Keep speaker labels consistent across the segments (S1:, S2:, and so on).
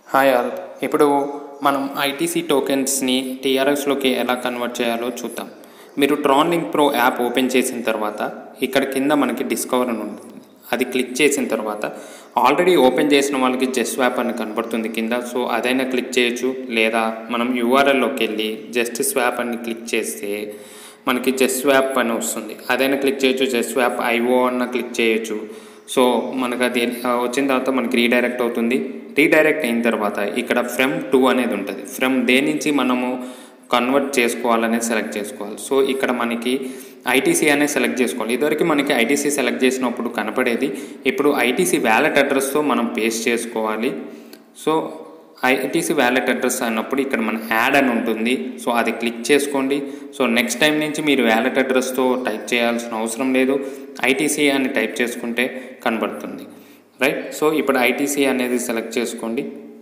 S1: hi all ఇప్పుడు మనం ITC టోకెన్స్ని టీఆర్ఎస్లోకి ఎలా కన్వర్ట్ చేయాలో చూద్దాం మీరు TronLink pro app open చేసిన తర్వాత ఇక్కడ కింద మనకి డిస్కవర్ అని ఉంటుంది అది క్లిక్ చేసిన తర్వాత ఆల్రెడీ ఓపెన్ చేసిన వాళ్ళకి జస్ట్ స్వాప్ అని కనబడుతుంది కింద సో అదైనా క్లిక్ చేయొచ్చు లేదా మనం యూఆర్ఎల్లోకి వెళ్ళి జస్ట్ స్వాప్ అని క్లిక్ చేస్తే మనకి జస్ట్ స్వాప్ అని వస్తుంది అదైనా క్లిక్ చేయొచ్చు జస్ట్ స్వాప్ ఐఓ అన్న క్లిక్ చేయొచ్చు సో మనకు అది ఆ, వచ్చిన తర్వాత మనకి రీడైరెక్ట్ అవుతుంది రీడైరెక్ట్ అయిన తర్వాత ఇక్కడ ఫ్రమ్ టూ అనేది ఉంటుంది ఫ్రమ్ దే నుంచి మనము కన్వర్ట్ చేసుకోవాలనేది సెలెక్ట్ చేసుకోవాలి సో ఇక్కడ మనకి ఐటీసీ అనేది సెలెక్ట్ చేసుకోవాలి ఇదివరకు మనకి ఐటీసీ సెలెక్ట్ చేసినప్పుడు కనపడేది ఇప్పుడు ఐటీసీ వ్యాలెట్ అడ్రస్తో మనం పేస్ట్ చేసుకోవాలి సో ఐటీసీ వ్యాలెట్ అడ్రస్ అన్నప్పుడు ఇక్కడ మన యాడ్ అని ఉంటుంది సో అది క్లిక్ చేసుకోండి సో నెక్స్ట్ టైం నుంచి మీరు వ్యాలెట్ అడ్రస్తో టైప్ చేయాల్సిన అవసరం లేదు ఐటీసీ అని టైప్ చేసుకుంటే కనబడుతుంది రైట్ సో ఇప్పుడు ఐటీసీ అనేది సెలెక్ట్ చేసుకోండి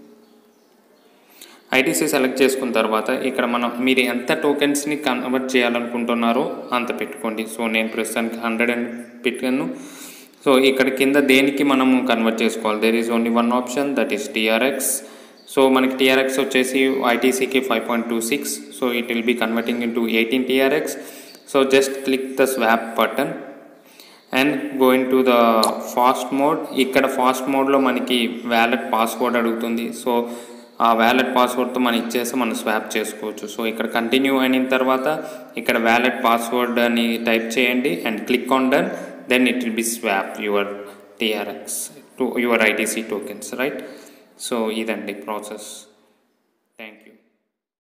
S1: ఐటీసీ సెలెక్ట్ చేసుకున్న తర్వాత ఇక్కడ మనం మీరు ఎంత టోకెన్స్ని కన్వర్ట్ చేయాలనుకుంటున్నారో అంత పెట్టుకోండి సో నేను ప్రస్తుతానికి హండ్రెడ్ అని పెట్టాను సో ఇక్కడ కింద దేనికి మనము కన్వర్ట్ చేసుకోవాలి there is only one option that is TRX so మనకి టీఆర్ఎక్స్ వచ్చేసి ఐటీసీకి five point two six so it will be converting in to eighteen TRX so just click the swap button and going to the fast mode ఇక్కడ fast మోడ్లో మనకి wallet password అడుగుతుంది so ఆ wallet పాస్వర్డ్తో మనం ఇచ్చేసి మనం స్వాప్ చేసుకోవచ్చు సో ఇక్కడ కంటిన్యూ అయిన తర్వాత ఇక్కడ వ్యాలెట్ పాస్వర్డ్ అని టైప్ చేయండి and click on done then it will be swap your TRX to your ITC tokens right so ఇదండి ప్రాసెస్ థ్యాంక్ యూ